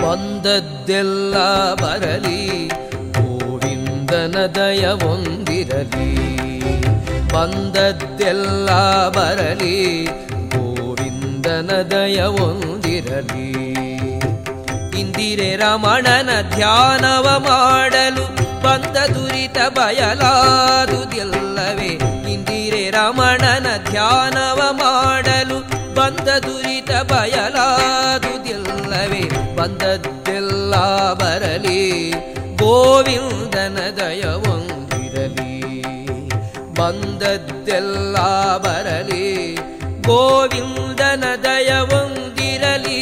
ಬಂದದ್ದೆಲ್ಲ ಬರಲಿ ಗೋವಿಂದನ ದಯವೊಂದಿರಲಿ ಬಂದದ್ದೆಲ್ಲ ಬರಲಿ ಗೋವಿಂದನ ದಯವೊಂದಿರಲಿ ಇಂದಿರೆ ರಮಣನ ಧ್ಯಾನವ ಮಾಡಲು ಬಂದ ದುರಿತ ಬಯಲಾದುದಿಲ್ಲವೇ ಇಂದಿರೆ ರಮಣನ ಧ್ಯಾನವ ಮಾಡಲು ಬಂದ ದುರಿತ ಬಯಲಾದುದಿಲ್ಲವೇ ಬಂದದ್ದೆಲ್ಲ ಬರಲಿ ಗೋವಿಂದನ ದಯವೊಂದಿರಲಿ ಬಂದದ್ದೆಲ್ಲ ಬರಲಿ ಗೋವಿಂದನ ದಯವೊಂದಿರಲಿ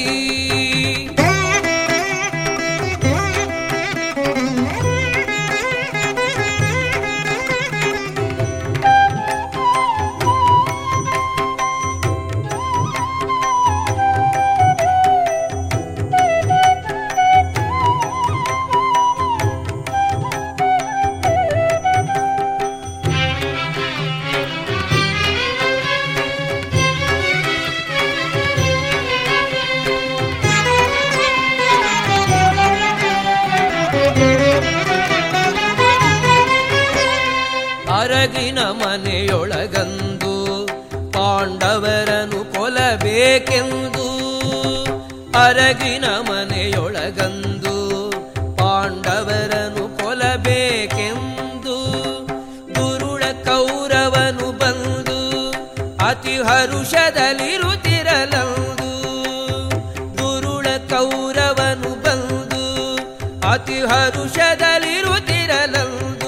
ಅರಗಿನ ಮನೆಯೊಳಗಂದು ಪಾಂಡವರನು ಕೊಲಬೇಕೆಂದು ಅರಗಿನ ಮನೆಯೊಳಗಂದು ಪಾಂಡವರನು ಕೊಲಬೇಕೆಂದು ದುರುಳ ಕೌರವನು ಬಂದು ಅತಿ ಹರುಷದಲ್ಲಿರುತ್ತಿರಲಂದು ದುರುಳ ಕೌರವನು ಬಂದು ಅತಿ ಹರುಷದಲ್ಲಿರುತ್ತಿರಲಂದು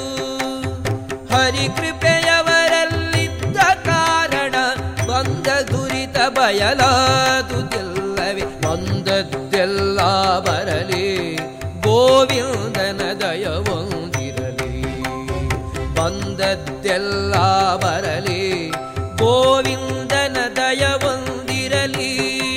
ಹರಿಕೃಪೆಯವರಲ್ಲಿದ್ದ ಕಾರಣ ಬಂದ ದುರಿತ ಬಯಲಾದುದಿಲ್ಲವೇ ಬಂದದ್ದೆಲ್ಲ ಬರಲಿ ಗೋವಿಂದನ ದಯವೊಂದಿರಲಿ ಬಂದದ್ದೆಲ್ಲ ಬರಲಿ ಗೋವಿಂದನ ದಯವೊಂದಿರಲಿ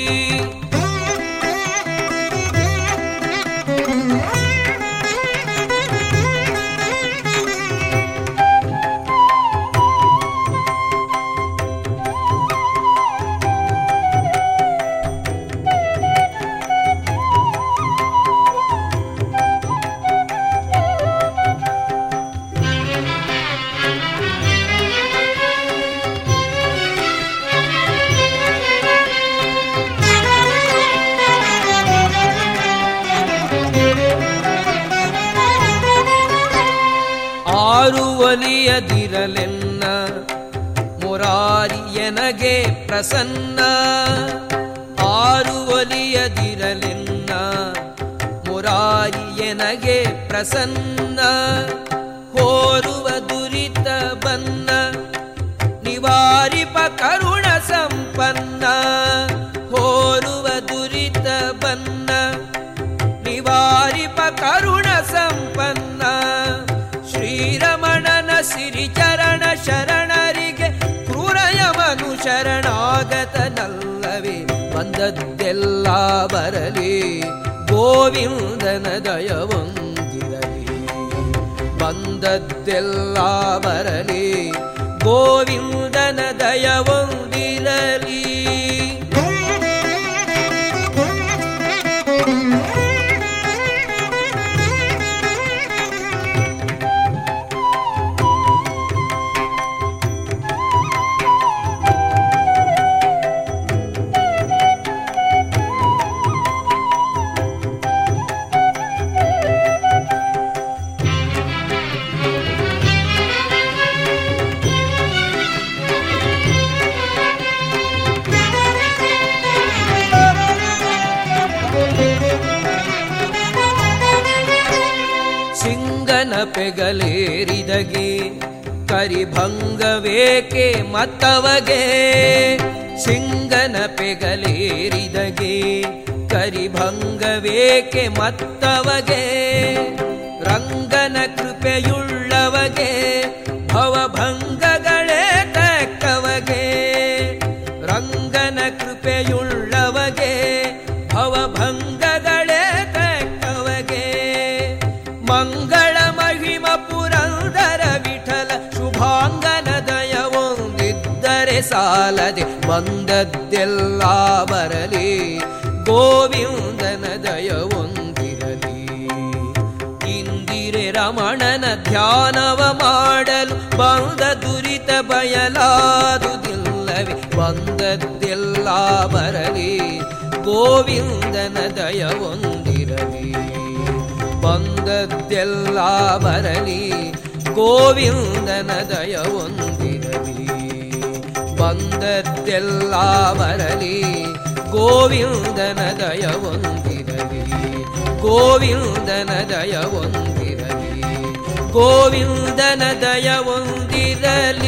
ಆರು ಒಲಿಯದಿರಲೆನ್ನ ಮುರಾರಿಯನಗೆ ಪ್ರಸನ್ನ ಆರು ಒಲಿಯದಿರಲೆನ್ನ ಮುರಾರಿಯನಗೆ ಪ್ರಸನ್ನ ಹೋರುವ ದುರಿತ ಬನ್ನ ನಿವಾರಿಪ ಕರುಣ ಸಂಪನ್ನ ಹೋರುವ ದುರಿತ ಬನ್ನ ನಿವಾರಿಪ ಕರುಣ ಸಂಪನ್ನ ಶ್ರೀರಮಣನ ಸಿರಿಚರಣ ಶರಣರಿಗೆ ಕ್ರೂರಯಮನು ಶರಣಾಗತನಲ್ಲವೇ ಬಂದದ್ದೆಲ್ಲ ಬರಲಿ ಗೋವಿಂದನ ದಯವೊಂದಿರಲಿ ಬಂದದ್ದೆಲ್ಲ ಬರಲಿ ಗೋವಿಂದನ ದಯವೊಂದಿರಲಿ ಸಿಂಗನ ಪೆಗಲೇರಿದಗೆ ಕರಿಭಂಗವೇಕೆ ಮತ್ತವಗೆ ಸಿಂಗನ ಪೆಗಲೇರಿದಗೆ ಕರಿಭಂಗವೇಕೆ ಮತ್ತವಗೆ ರಂಗನ ಕೃಪೆಯುಳ್ಳವಗೆ ಭವಭಂಗಗಳೇ ತಕ್ಕವಗೆ ರಂಗನ ಕೃಪೆಯುಳ್ಳವಗೆ ಭವಭಂಗಗಳೇ ತಕ್ಕವಗೆ ಮಂಗಳ ಮಹಿಮ ಪುರಂದರ ವಿಠಲ ಶುಭಾಂಗನ ದಯವೊಂದಿದ್ದರೆ ಸಾಲದೆ ಬಂದದ್ದೆಲ್ಲ ಬರಲಿ ಗೋವಿಂದನ ದಯವೊಂದಿರಲಿ ರಮಣನ ಧ್ಯಾನವ ಮಾಡಲು ಬಂದ ದುರಿತ ಬಯಲಾದುದಿಲ್ಲವೇ ಬಂದದ್ದೆಲ್ಲ ಬರಲಿ ಗೋವಿಂದನ ದಯವೊಂದಿರಲಿ ಬಂದದ್ದೆಲ್ಲ ಬರಲಿ ಗೋವಿಂದನ ದಯವೊಂದಿರಲಿ ಬಂದದ್ದೆಲ್ಲ ಬರಲಿ ಗೋವಿಂದನ ದಯವೊಂದಿರಲಿ ಗೋವಿಂದನ ದಯವೊಂದಿರಲಿ ಗೋವಿಂದನ ದಯವೊಂದಿರಲಿ